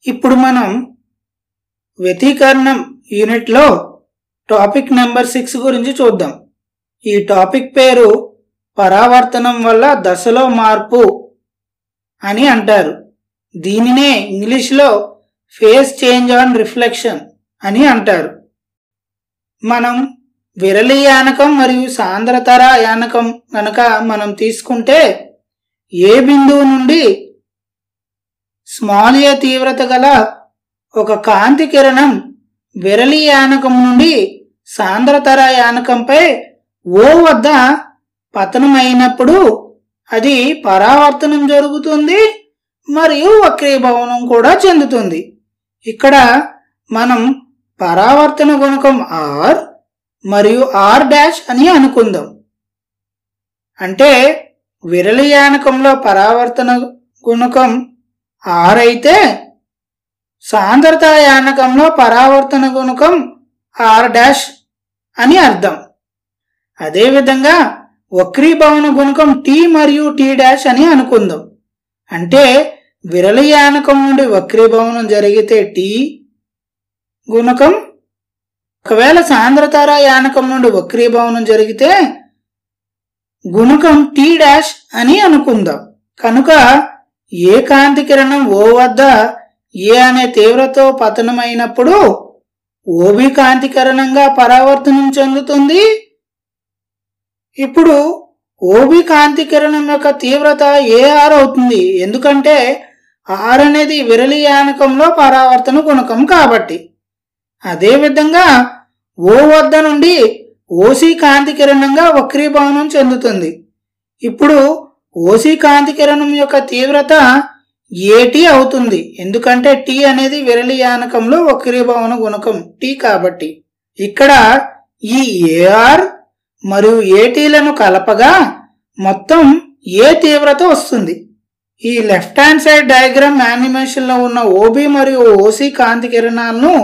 ఇప్పుడు మనం వ్యతీకరణం యూనిట్లో టాపిక్ నెంబర్ సిక్స్ గురించి చూద్దాం ఈ టాపిక్ పేరు పరావర్తనం వల్ల దశలో మార్పు అని అంటారు దీనినే ఇంగ్లీష్లో ఫేస్ చేంజ్ ఆన్ రిఫ్లెక్షన్ అని అంటారు మనం విరళి యానకం మరియు సాంద్రతర యానకం కనుక మనం తీసుకుంటే ఏ బిందువు నుండి స్మాల్ ఏ తీవ్రత గల ఒక కాంతి కిరణం విరళి యానకం నుండి సాంద్రతర యానకంపై ఓ వద్ద పతనమైనప్పుడు అది పరావర్తనం జరుగుతుంది మరియు వక్రీభవనం కూడా చెందుతుంది ఇక్కడ మనం పరావర్తన గుణకం ఆర్ మరియు ఆర్ డాష్ అని అనుకుందాం అంటే విరళి యానకంలో పరావర్తన గుణకం ఆర్ అయితే సాంద్రత యానకంలో పరావర్తన గుణకం ఆర్ డాష్ అని అర్థం అదేవిధంగా వక్రీభవన గుణకం టీ మరియు టీ డాష్ అని అనుకుందాం అంటే విరళి యానకం నుండి వక్రీభవనం జరిగితే టీ గుణకం ఒకవేళ సాంద్రతార యానకం నుండి వక్రీభవనం జరిగితే గుణకం టీ డాష్ అని అనుకుందాం కనుక ఏ కాంతి కిరణం ఓ వద్ద ఏ అనే తీవ్రతో పతనమైనప్పుడు ఓబి కాంతి కిరణంగా పరావర్తనం చెందుతుంది ఇప్పుడు ఓబి కాంతి కిరణం యొక్క తీవ్రత ఏఆర్ అవుతుంది ఎందుకంటే ఆర్ అనేది విరళి యానకంలో పరావర్తన గుణకం కాబట్టి అదేవిధంగా ఓ వద్ద నుండి ఓసి కాంతి కిరణంగా వక్రీభవనం చెందుతుంది ఇప్పుడు ఓసి కాంతి కిరణం యొక్క తీవ్రత ఏటి అవుతుంది ఎందుకంటే టీ అనేది విరళి యానకంలో వక్రీభవన గుణకం టీ కాబట్టి ఇక్కడ ఈ ఏఆర్ మరియు ఏటీలను కలపగా మొత్తం ఏ తీవ్రత వస్తుంది ఈ left hand side diagram animation లో ఉన్న ఓబి మరియు ఓసి కాంతి కిరణాలను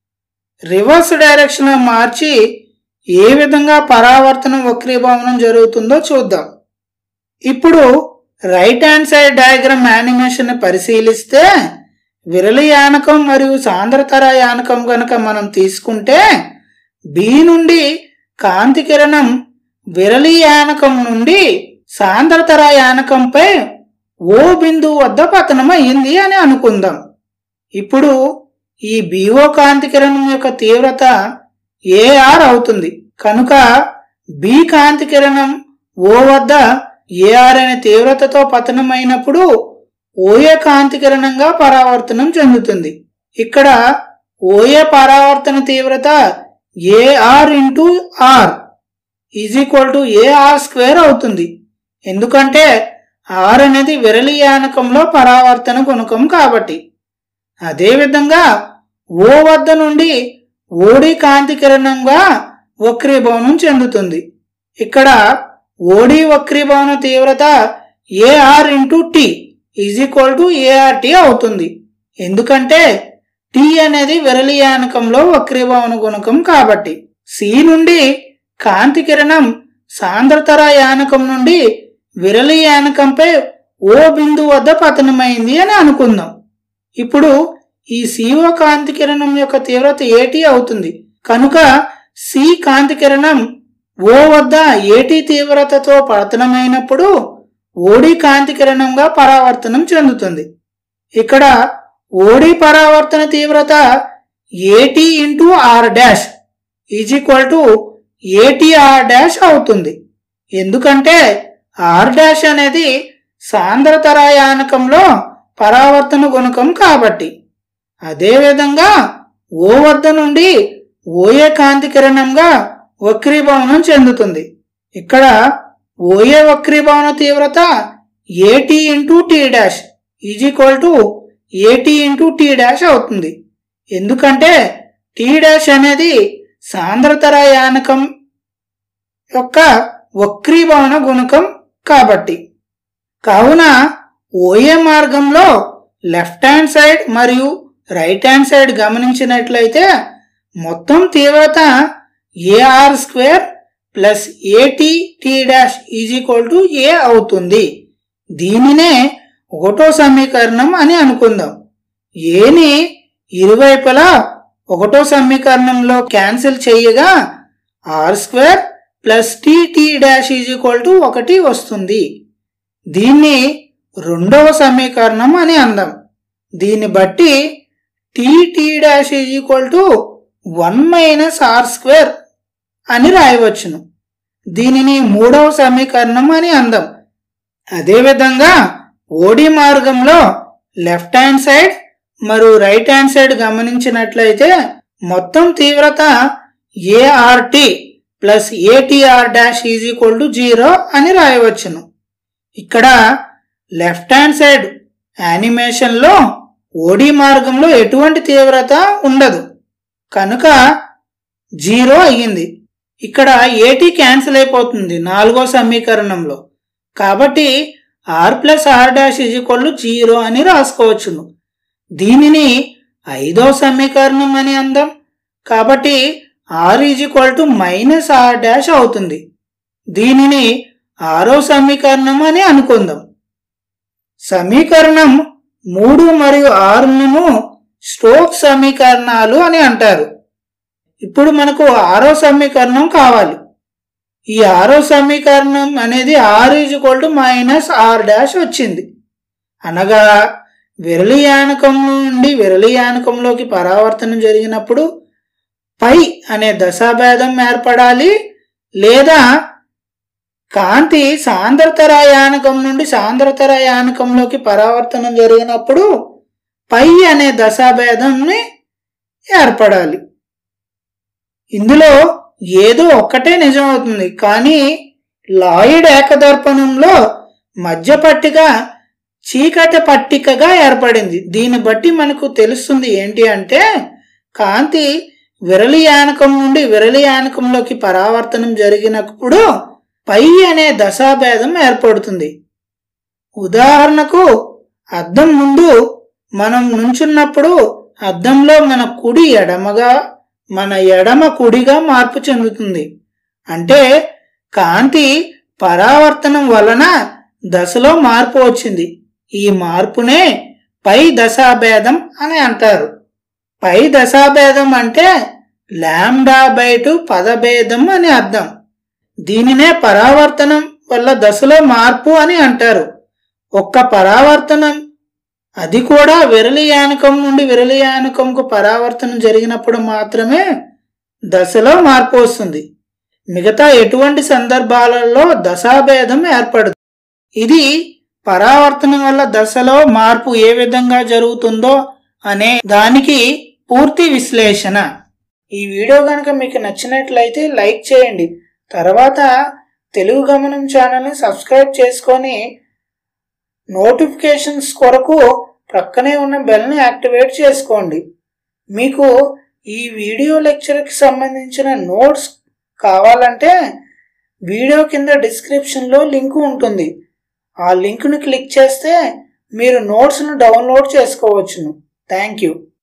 రివర్స్ డైరెక్షన్ మార్చి ఏ విధంగా పరావర్తనం వక్రీభవనం జరుగుతుందో చూద్దాం ఇప్పుడు right hand side diagram animation పరిశీలిస్తే విరళి యానకం మరియు సాంద్రతర యానకం గనక మనం తీసుకుంటే బి నుండి కాంతి కిరణం విరళి యానకం నుండి సాంద్రతర యానకంపై ఓ బిందువు వద్ద పతనం అయ్యింది అని అనుకుందాం ఇప్పుడు ఈ బిఓ కాంతి కిరణం యొక్క తీవ్రత ఏఆర్ అవుతుంది కనుక బి కాంతి కిరణం ఓ వద్ద ఏఆర్ అనే తీవ్రతతో పతనమైనప్పుడు ఓఏ కాంతి కిరణంగా పరావర్తనం చెందుతుంది ఇక్కడ ఓఏ పరావర్తన తీవ్రత AR into R is equal to AR square అవుతుంది ఎందుకంటే ఆర్ అనేది విరళి యానకంలో పరావర్తన గుణకం కాబట్టి అదేవిధంగా ఓ వద్ద నుండి ఓడి కాంతి కిరణంగా వక్రీభవనం చెందుతుంది ఇక్కడ ఓడి వక్రీభవన తీవ్రత AR into T is equal to ART అవుతుంది ఎందుకంటే టీ అనేది విరళి యానకంలో వక్రీభవన గుణకం కాబట్టి సి నుండి కాంతి కిరణం సాంద్రతర యానకం నుండి విరళి యానకంపై ఓ బిందు వద్ద పతనమైంది అని అనుకుందాం ఇప్పుడు ఈ సిఓ కాంతి కిరణం యొక్క తీవ్రత ఏటీ అవుతుంది కనుక సి కాంతి కిరణం ఓ వద్ద ఏటీ తీవ్రతతో పతనమైనప్పుడు ఓడి కాంతి కిరణంగా పరావర్తనం చెందుతుంది ఇక్కడ ఓడి పరావర్తన తీవ్రత AT into R dash is equal to ATR dash అవుతుంది ఎందుకంటే ఆర్ డాష్ అనేది సాంద్రతర యానకంలో పరావర్తన గుణకం కాబట్టి అదేవిధంగా ఓ వద్ద నుండి ఓఏ కాంతి కిరణంగా వక్రీభవనం చెందుతుంది ఇక్కడ ఓఏ వక్రీభవన తీవ్రత AT into T dash is equal to AT into T dash అవుతుంది ఎందుకంటే టీ డాష్ అనేది సాంద్రతర యానకం యొక్క వక్రీభవన గుణకం కాబట్టి కావున ఓఏ మార్గంలో లెఫ్ట్ హ్యాండ్ సైడ్ మరియు రైట్ హ్యాండ్ సైడ్ గమనించినట్లయితే మొత్తం తీవ్రత AR square plus AT T dash is equal to A అవుతుంది దీనినే ఒకటో సమీకరణం అని అనుకుందాం ఏని ఇరువైపులా ఒకటో సమీకరణంలో క్యాన్సిల్ చేయగా R square plus T dash is equal to ఒకటి వస్తుంది దీన్ని రెండవ సమీకరణం అని అందాం దీన్ని బట్టి T dash is equal to one minus R square అని రాయవచ్చును దీనిని మూడవ సమీకరణం అని అందాం అదేవిధంగా ఓడి మార్గంలో లెఫ్ట్ హ్యాండ్ సైడ్ మరియు రైట్ హ్యాండ్ సైడ్ గమనించినట్లయితే మొత్తం తీవ్రత ART plus ATR dash is equal to zero అని రాయవచ్చును ఇక్కడ లెఫ్ట్ హ్యాండ్ సైడ్ యానిమేషన్లో ఓడి మార్గంలో ఎటువంటి తీవ్రత ఉండదు కనుక జీరో అయ్యింది ఇక్కడ ఏటీ క్యాన్సిల్ అయిపోతుంది నాలుగో సమీకరణంలో కాబట్టి R plus R dash is equal zero అని రాసుకోవచ్చును దీనిని ఐదో సమీకరణం అని అందాం కాబట్టి R is equal to minus R dash అవుతుంది దీనిని ఆరో సమీకరణం అని అనుకుందాం సమీకరణం మూడు మరియు ఆరును స్టోక్ సమీకరణాలు అని అంటారు ఇప్పుడు మనకు ఆరో సమీకరణం కావాలి ఈ ఆరో సమీకరణం అనేది R is equal to minus R dash వచ్చింది అనగా విరళయానకం నుండి విరళయానకంలోకి పరావర్తనం జరిగినప్పుడు పై అనే దశాభేదం ఏర్పడాలి లేదా కాంతి సాంద్రతరాయానకం నుండి సాంద్రతరాయానకంలోకి పరావర్తనం జరిగినప్పుడు పై అనే దశాభేదంని ఏర్పడాలి ఇందులో ఏదో ఒక్కటే నిజమవుతుంది కానీ లాయిడ్ ఏకదర్పణంలో మధ్య పట్టిక చీకటి పట్టికగా ఏర్పడింది దీన్ని బట్టి మనకు తెలుస్తుంది ఏంటి అంటే కాంతి విరళయానకం నుండి విరళయానకంలోకి పరావర్తనం జరిగినప్పుడు పై అనే దశాభేదం ఏర్పడుతుంది ఉదాహరణకు అద్దం ముందు మనం నుంచున్నప్పుడు అద్దంలో మన కుడి ఎడమగా మన ఎడమ కుడిగా మార్పు చెందుతుంది అంటే కాంతి పరావర్తనం వలన దశలో మార్పు వచ్చింది ఈ మార్పునే పై దశాభేదం అని అంటారు పై దశాభేదం అంటే లాంబ్డా బై టు పదభేదం అని అర్థం దీనినే పరావర్తనం వల్ల దశలో మార్పు అని అంటారు ఒక్క పరావర్తనం అది కూడా విరళయానకం నుండి విరళయానకంకు పరావర్తనం జరిగినప్పుడు మాత్రమే దశలో మార్పు వస్తుంది మిగతా ఎటువంటి సందర్భాలలో దశాభేదం ఏర్పడదు ఇది పరావర్తనం వల్ల దశలో మార్పు ఏ విధంగా జరుగుతుందో అనే దానికి పూర్తి విశ్లేషణ ఈ వీడియో కనుక మీకు నచ్చినట్లయితే లైక్ చేయండి తర్వాత తెలుగు గమనం ఛానల్ని సబ్స్క్రైబ్ చేసుకొని నోటిఫికేషన్స్ కొరకు ప్రక్కనే ఉన్న బెల్ని యాక్టివేట్ చేసుకోండి మీకు ఈ వీడియో లెక్చర్కి సంబంధించిన నోట్స్ కావాలంటే వీడియో కింద డిస్క్రిప్షన్లో లింక్ ఉంటుంది ఆ లింక్ను క్లిక్ చేస్తే మీరు నోట్స్ను డౌన్లోడ్ చేసుకోవచ్చును థ్యాంక్ యూ